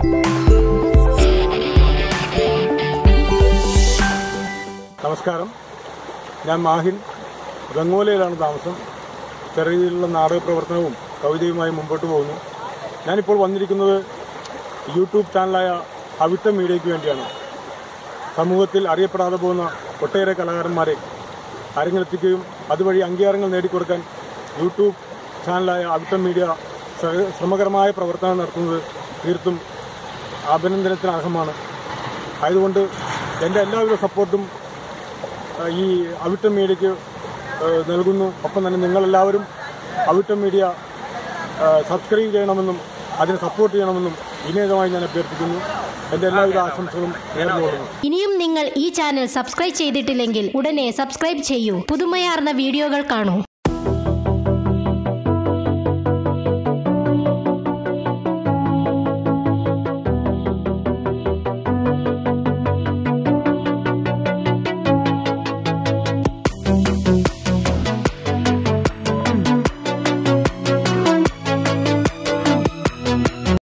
നമസ്കാരം ഞാൻ മാഹിൻ ഗംഗോലയിലാണ് താമസം ചെറിയ രീതിയിലുള്ള നാടക പ്രവർത്തനവും കവിതയുമായി മുമ്പോട്ട് പോകുന്നു ഞാനിപ്പോൾ വന്നിരിക്കുന്നത് യൂട്യൂബ് ചാനലായ അവിട്ട മീഡിയയ്ക്ക് വേണ്ടിയാണ് സമൂഹത്തിൽ അറിയപ്പെടാതെ പോകുന്ന ഒട്ടേറെ കലാകാരന്മാരെ അരങ്ങിലെത്തിക്കുകയും അതുവഴി അംഗീകാരങ്ങൾ നേടിക്കൊടുക്കാൻ യൂട്യൂബ് ചാനലായ അവിട്ടം മീഡിയ ശ്ര- ശ്രമകരമായ പ്രവർത്തനം നടത്തുന്നത് തീർത്തും അഭിനന്ദനത്തിന് അർഹമാണ് ആയതുകൊണ്ട് എൻ്റെ എല്ലാവിധ സപ്പോർട്ടും ഏഹ്, ഈ അവിട്ടം മീഡിയയ്ക്ക് ഏഹ്, നൽകുന്നു ഒപ്പം തന്നെ നിങ്ങളെല്ലാവരും അവിട്ടം മീഡിയ ഏഹ്, സബ്സ്ക്രൈബ് ചെയ്യണമെന്നും അതിനെ സപ്പോർട്ട് ചെയ്യണമെന്നും വിനീതമായി ഞാൻ അഭ്യർത്ഥിക്കുന്നു എൻ്റെ എല്ലാവിധ ആശംസകളും നേർന്നുകൊള്ളുന്നു ഇനിയും നിങ്ങൾ ഈ ചാനൽ സബ്സ്ക്രൈബ് ചെയ്തിട്ടില്ലെങ്കിൽ ഉടനെ സബ്സ്ക്രൈബ് ചെയ്യൂ പുതുമയാർന്ന വീഡിയോകൾ കാണൂ